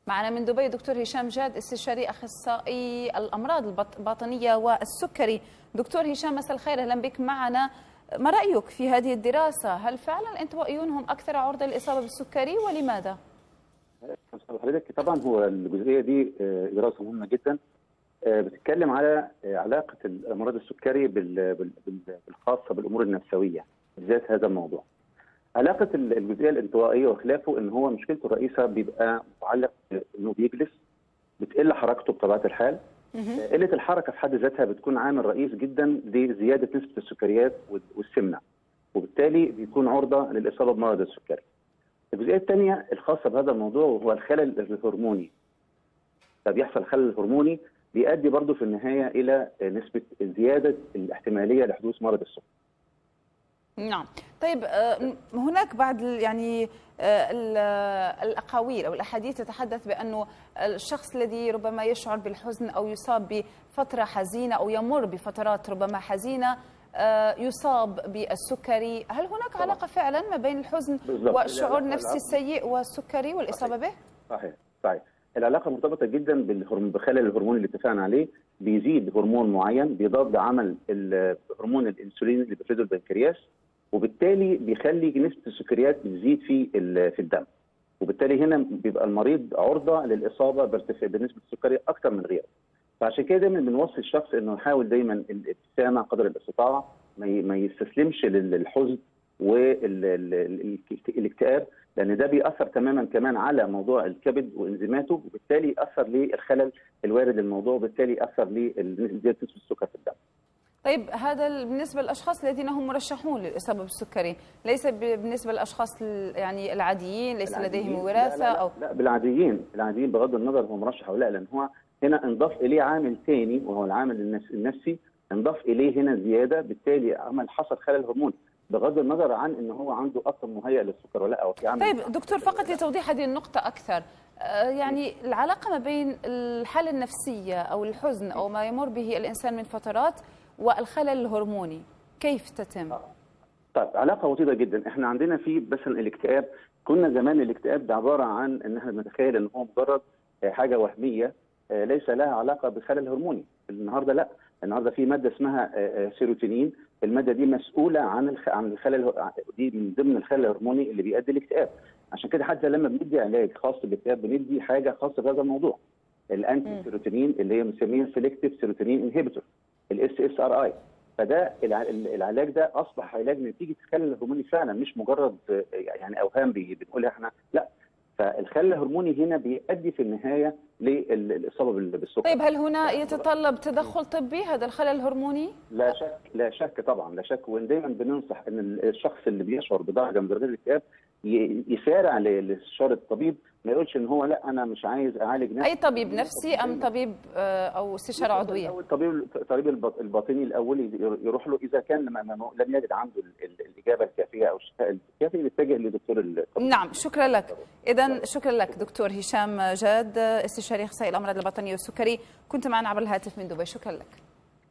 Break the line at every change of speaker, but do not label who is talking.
معنا من دبي دكتور هشام جاد استشاري اخصائي الامراض الباطنيه والسكري دكتور هشام مساء الخير اهلا بك معنا ما رايك في هذه الدراسه هل فعلا الانطوائيون هم اكثر عرضه للاصابه بالسكري ولماذا
حضرتك طبعا هو الجزئيه دي دراسه مهمه جدا بتتكلم على علاقه امراض السكري بالخاصه بالامور النفسويه بالذات هذا الموضوع علاقه الجزئيه الانطوائيه وخلافه ان هو مشكلته الرئيسه بيبقى متعلق انه بيجلس بتقل حركته بطبيعه الحال قله الحركه في حد ذاتها بتكون عامل رئيس جدا لزياده نسبه السكريات والسمنه وبالتالي بيكون عرضه للاصابه بمرض السكري. الجزئيه الثانيه الخاصه بهذا الموضوع وهو الخلل الهرموني. فبيحصل الخلل الهرموني بيؤدي برضه في النهايه الى نسبه زياده الاحتماليه لحدوث مرض السكر.
نعم طيب هناك بعض يعني الاقاويل او الاحاديث تتحدث بانه الشخص الذي ربما يشعر بالحزن او يصاب بفتره حزينه او يمر بفترات ربما حزينه يصاب بالسكري هل هناك طبعا. علاقه فعلا ما بين الحزن والشعور النفسي السيء والسكري والاصابه
صحيح.
به
صحيح صحيح العلاقه مرتبطه جدا بالخلل الهرموني اللي اتفقنا عليه بيزيد هرمون معين بيضاد عمل هرمون الانسولين اللي بيفرزه البنكرياس وبالتالي بيخلي نسبه السكريات بتزيد في في الدم وبالتالي هنا بيبقى المريض عرضه للاصابه بارتفاع بنسبه السكري اكثر من غيره فعشان كده دايما بنوصي الشخص انه يحاول دايما الابتسامه قدر الاستطاعه ما يستسلمش للحزن والاكتئاب لان ده بيأثر تماما كمان على موضوع الكبد وانزيماته وبالتالي يأثر للخلل الوارد للموضوع وبالتالي يأثر لزياده نسبه السكر في الدم.
طيب هذا بالنسبة للأشخاص الذين هم مرشحون للإصابة بالسكري ليس بالنسبة للأشخاس يعني العاديين ليس لديهم وراثة
لا لا
أو
لا بالعاديين العاديين بغض النظر هو مرشح أو لا لأن هو هنا انضاف إليه عامل ثاني وهو العامل النفسي انضاف إليه هنا زيادة بالتالي عمل حصل خلل هرموني بغض النظر عن ان هو عنده اصلا مهيئ للسكر ولا او في عامل
طيب دكتور فقط لتوضيح هذه النقطة أكثر يعني العلاقة ما بين الحالة النفسية أو الحزن أو ما يمر به الإنسان من فترات والخلل الهرموني كيف تتم؟
طيب علاقه وطيده جدا احنا عندنا في مثلا الاكتئاب كنا زمان الاكتئاب ده عباره عن ان احنا بنتخيل ان هو مجرد حاجه وهميه ليس لها علاقه بخلل هرموني النهارده لا النهارده في ماده اسمها سيروتونين الماده دي مسؤوله عن عن الخلل دي من ضمن الخلل الهرموني اللي بيؤدي الاكتئاب عشان كده حتى لما بندي علاج خاص بالاكتئاب بندي حاجه خاصه بهذا الموضوع الانتي سيروتونين اللي هي مسميها سيلكتيف سيروتونين انهبيتور الاس اس ار اي فده العلاج ده اصبح علاج نتيجه خلل هرموني فعلا مش مجرد يعني اوهام بنقولها احنا لا فالخلل الهرموني هنا بيؤدي في النهايه للاصابه بالسكر
طيب هل هنا يتطلب تدخل طبي هذا الخلل الهرموني؟
لا شك لا شك طبعا لا شك ودايما بننصح ان الشخص اللي بيشعر بدرجه من درجات الاكتئاب يسارع لاستشاره الطبيب ما يقولش ان هو لا انا مش عايز اعالج نفسي
اي طبيب نفسي ام طبيب او استشاره عضويه؟
الطبيب الطبيب الباطني الاول يروح له اذا كان لم يجد عنده الاجابه الكافيه او الشفاء الكافي يتجه لدكتور الطبيب.
نعم شكرا لك اذا شكرا لك دكتور هشام جاد استشاري اخصائي الامراض الباطنيه والسكري كنت معنا عبر الهاتف من دبي شكرا لك